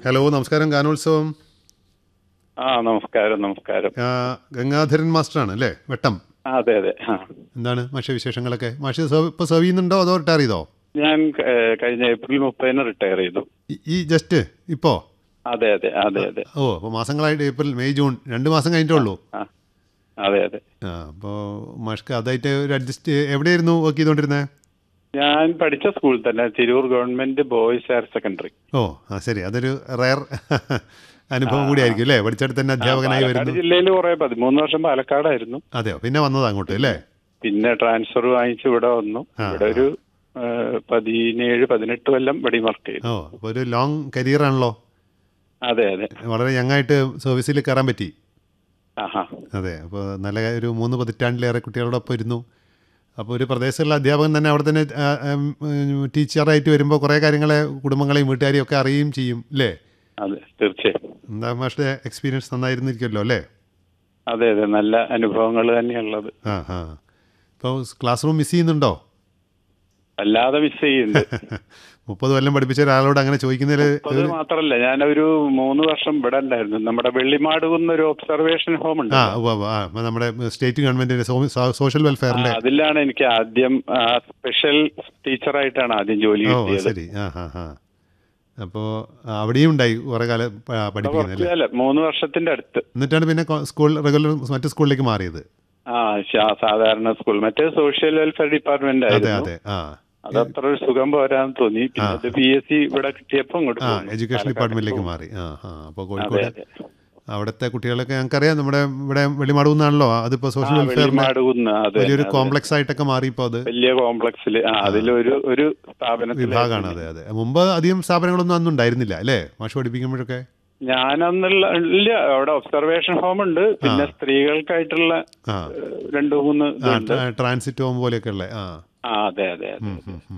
Hello നമസ്കാരം ഗാനോത്സവം ആ നമസ്കാരം നമസ്കാരം ആ, ഗംഗാധരൻ മാസ്റ്ററാണ് അല്ലേ വെട്ടം ആ, അതെ അതെ ആ എന്താണ് മാഷ വിശേഷങ്ങളൊക്കെ മാഷ് സെർവ്- ഇപ്പോൾ സെർവ് ചെയ്യുന്നുണ്ടോ അതോ റിട്ടയർ ചെയ്തോ ഞാൻ ഏ, കഴിഞ്ഞ ഏപ്രിൽ മുപ്പതിന് റിട്ടയർ ചെയ്തു ഈ- ഈ ജസ്റ്റ് ഇപ്പോൾ അതെ അതെ അതെ അതെ ഓ അപ്പോൾ മാസങ്ങളായിട്ട് ഏപ്രിൽ മെയ് ജൂൺ രണ്ട് മാസം കഴിഞ്ഞിട്ടേ ഉള്ളൂ ആ അതെ അതെ ആ അപ്പോൾ മാഷ്ക്ക് അതായിട്ട് ഒരു അഡ്ജസ്റ്റ് എവിടെയായിരുന്നു വർക്ക് ചെയ്തുകൊണ്ടിരുന്നത് ഞാൻ പഠിച്ച സ്കൂളിൽ തന്നെ Tirur government boys higher secondary ഓ ആ ശരി അതൊരു റയർ അനുഭവം കൂടിയായിരിക്കും അല്ലേ പഠിച്ചെടുത്ത് തന്നെ അധ്യാപകനായി പാലക്കാട് വരുന്നു ജില്ലയിൽ കുറെ പതിമൂന്ന് വർഷം പാലക്കാടായിരുന്നു അതെയോ പിന്നെ വന്നത് അങ്ങോട്ട് അല്ലേ പിന്നെ ട്രാൻസ്ഫർ വാങ്ങിച്ച് ഇവിടെ വന്നു ആ, ഇവിടെ ഒരു ഏ, പതിനേഴ് പതിനെട്ട് കൊല്ലം ഇവിടെ വർക്ക് ചെയ്തു ഓ അപ്പോൾ ഒരു ലോങ് കരിയർ ആണല്ലോ അതെ അതെ വളരെ യങ്ങായിട്ട് സർവീസിൽ കയറാൻ പറ്റി ആഹാ അതെ അപ്പോൾ നല്ല ഒരു മൂന്ന് പതിറ്റാണ്ടിലേറെ കുട്ടികളോടൊപ്പം ഇരുന്നു അപ്പോൾ ഒരു പ്രദേശത്തുള്ള അധ്യാപകൻ തന്നെ അവിടെ തന്നെ ആ, ഉം, ഉം, ടീച്ചറായിട്ട് വരുമ്പോൾ കുറേ കാര്യങ്ങളെ കുടുംബങ്ങളെയും വീട്ടുകാരെയും ഒക്കെ അറിയുകയും ചെയ്യും അല്ലേ അതെ തീർച്ചയായും എന്താ മാഷിൻ്റെ എക്സ്പീരിയൻസ് നന്നായിരുന്നിരിക്കുമല്ലോ അല്ലേ അതെ അതെ നല്ല അനുഭവങ്ങൾ തന്നെയുള്ളത് ആ ആ ഇപ്പോൾ ക്ലാസ് റൂം മിസ് ചെയ്യുന്നുണ്ടോ അല്ലാതെ മിസ് ചെയ്യുന്നുണ്ട് മുപ്പത് കൊല്ലം പഠിപ്പിച്ച ഒരാളോട് അങ്ങനെ ചോദിക്കുന്നതിൽ അത് മാത്രല്ല ഞാനൊരു മൂന്ന് വർഷം ഇവിടെ ഉണ്ടായിരുന്നു നമ്മുടെ വെള്ളിമാടുകുന്ന ഒരു ഒബ്സർവേഷൻ ഹോം ഉണ്ട് ആ ഉവ്വ് ഉവ്വ്. ആ അപ്പോൾ നമ്മുടെ സ്റ്റേറ്റ് ഗവൺമെൻറ്റിൻ്റെ സോഷ്യൽ വെൽഫെയറിൻ്റെ അതിലാണ് എനിക്ക് ആദ്യം സ്പെഷ്യൽ ടീച്ചറായിട്ടാണ് ആദ്യം ജോലി ഓ കിട്ടിയത് ശരി ആ ഹാ ഹാ അപ്പോൾ അവിടെയും ഉണ്ടായി കുറേ കാലം പ- പഠിപ്പിക്കുന്നത് കുറച്ച് കാലം മൂന്ന് വർഷത്തിന്റെ അടുത്ത് എന്നിട്ടാണ് പിന്നെ കൊ- സ്കൂൾ റെഗുലർ മറ്റു സ്കൂളിലേക്ക് മാറിയത് ആ ശാ- സാധാരണ സ്കൂൾ മറ്റേ സോഷ്യൽ വെൽഫെയർ ഡിപ്പാർട്ട്മെന്റ് അതെ ആയിരുന്നു അതെ ആ അത് അത്ര ഒരു സുഖം പോരാന്ന് തോന്നി പിന്നെ അത് പി എസ് സി ഇവിടെ കിട്ടിയപ്പോ ഇങ്ങോട്ട് ആ പോന്നു. എഡ്യൂക്കേഷൻ പാലക്കാട് ഡിപ്പാർട്ട്മെന്റിലേക്ക് പോന്നു. മാറി ആ ആ അപ്പോൾ അതെ കോഴിക്കോട് അതെ അവിടുത്തെ കുട്ടികളൊക്കെ ഞങ്ങൾക്കറിയാം നമ്മുടെ ഇവിടെ വെള്ളിമാടുന്നാണല്ലോ അതിപ്പോൾ ആ സോഷ്യൽ വെൽഫെയറിന്റെ വെള്ളിമാടുകുന്ന് അതെ വലിയൊരു അതെ. കോംപ്ലക്സ് ആയിട്ടൊക്കെ മാറി ഇപ്പോൾ അത് വലിയ കോംപ്ലക്സിൽ ആ അതിലൊരു ഒരു സ്ഥാപനത്തിൽ വിഭാഗമാണ് അതെ അതെ മുമ്പ് അധികം സ്ഥാപനങ്ങളൊന്നും അന്നും ഉണ്ടായിരുന്നില്ല അല്ലേ മാഷ് പഠിപ്പിക്കുമ്പോഴൊക്കെ ഞാനന്നുള്ള ഇല്ല അവിടെ ഒബ്സർവേഷൻ ഹോം ഉണ്ട് പിന്നെ സ്ത്രീകൾക്കായിട്ടുള്ള ആ ഏഹ്, രണ്ട് മൂന്ന് ആ ഇതുണ്ട് ട്രാ- ട്രാൻസിറ്റ് ഹോം പോലെയൊക്കെ ഉള്ളത് ആ ആ അതെ അതെ അതെ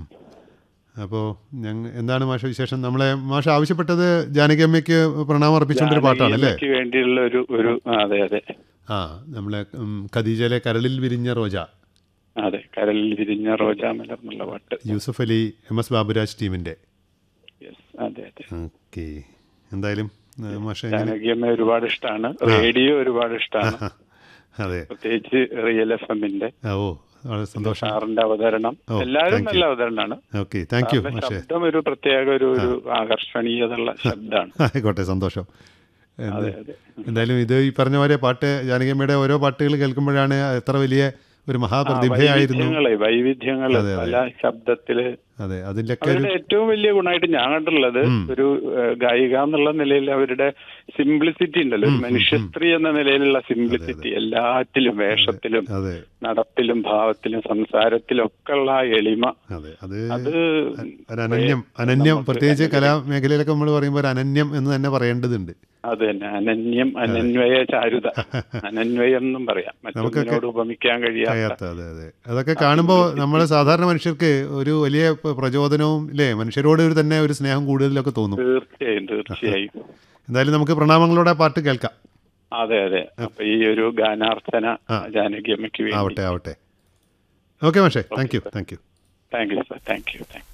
അപ്പോൾ ഞങ്ങൾ എന്താണ് മാഷ വിശേഷം നമ്മളെ മാഷ ആവശ്യപ്പെട്ടത് ജാനകി അമ്മയ്ക്ക് പ്രണാമം അർപ്പിച്ചുകൊണ്ടൊരു പാട്ടാണ് അല്ലേ ജാനകിയമ്മയ്ക്ക് വേണ്ടിയുള്ള ഒരു ഒരു ആ, അതെ അതെ ആ നമ്മളെ ഉം, ഖദീജയിലെ കരളിൽ വിരിഞ്ഞ റോജ അതെ കരലിൽ വിരിഞ്ഞ റോജാമലർ എന്നുള്ള പാട്ട് യൂസഫ് അലി എം എസ് ബാബുരാജ് ടീമിൻ്റെ യെസ് അതെ അതെ ഓക്കെ എന്തായാലും ആ, മാഷ എങ്ങനെ ജാനകിയമ്മ ഒരുപാട് ഇഷ്ടമാണ് റേഡിയോ ഒരുപാട് ഇഷ്ടമാണ് അതെ പ്രത്യേകിച്ച് റിയൽ എഫ് എമ്മിന്റെ ആ, ഓ വളരെ സന്തോഷം സാറിന്റെ അവതരണം ഓ, എല്ലാവരും thank നല്ല അവതരണമാണ് ഓക്കെ താങ്ക് യു സാറിന്റെ മാഷേ ശബ്ദം ഒരു പ്രത്യേക ഒരു ഒരു ആകർഷണീയതയുള്ള ശബ്ദമാണ് ആയിക്കോട്ടെ സന്തോഷം എന്ത്- അതെ അതെ എന്തായാലും ഇത് ഈ പറഞ്ഞ പോലെ പാട്ട് ജാനകിയമ്മയുടെ ഓരോ പാട്ടുകൾ കേൾക്കുമ്പോഴാണ് എത്ര വലിയ ഒരു മഹാപ്രതിഭയായിരുന്നു വൈവിധ്യങ്ങളെ വൈവിധ്യങ്ങള് പല ശബ്ദത്തില് അതെ അതിൻ്റെയൊക്കെ ഒരു അവരുടെ ഏറ്റവും വലിയ ഗുണമായിട്ട് ഞാൻ കണ്ടുള്ളത് ഒരു ഏഹ്, ഗായിക എന്നുള്ള നിലയിൽ അവരുടെ സിംപ്ലിസിറ്റി ഉണ്ടല്ലോ ഒരു മനുഷ്യസ്ത്രീ എന്ന നിലയിലുള്ള സിംപ്ലിസിറ്റി എല്ലാറ്റിലും വേഷത്തിലും അതെ നടപ്പിലും ഭാവത്തിലും സംസാരത്തിലും ഒക്കെ ഉള്ള ആ എളിമ അതെ അത് അത് ഒരു അനന്യം അനന്യം പ്രത്യേകിച്ച് കലാമേഖലയിലൊക്കെ നമ്മൾ പറയുമ്പോൾ ഒരു അനന്യം എന്ന് തന്നെ പറയേണ്ടതുണ്ട് അത് തന്നെ അനന്യം അനന്വയ ചാരുത അനന്വയം എന്നും പറയാം മറ്റൊന്നിനോട് ഉപമിക്കാൻ കഴിയാത്ത കഴിയാത്ത അതെ അതെ അതൊക്കെ കാണുമ്പോൾ നമ്മൾ സാധാരണ മനുഷ്യർക്ക് ഒരു വലിയ പ- പ്രചോദനവും ഇല്ലേ മനുഷ്യരോട് ഒരു തന്നെ ഒരു സ്നേഹം കൂടുതലൊക്കെ തോന്നും തീർച്ചയായും തീർച്ചയായും എന്തായാലും നമുക്ക് പ്രണാമങ്ങളോടെ പാട്ട് കേൾക്കാം അതെ അതെ അപ്പൊ ഈ ഒരു ഗാനാർച്ചന ജാനകി അമ്മയ്ക്ക് വേണ്ടി ആവട്ടെ ആവട്ടെ ഓക്കെ മാഷേ thank you thank you thank you sir thank you thank U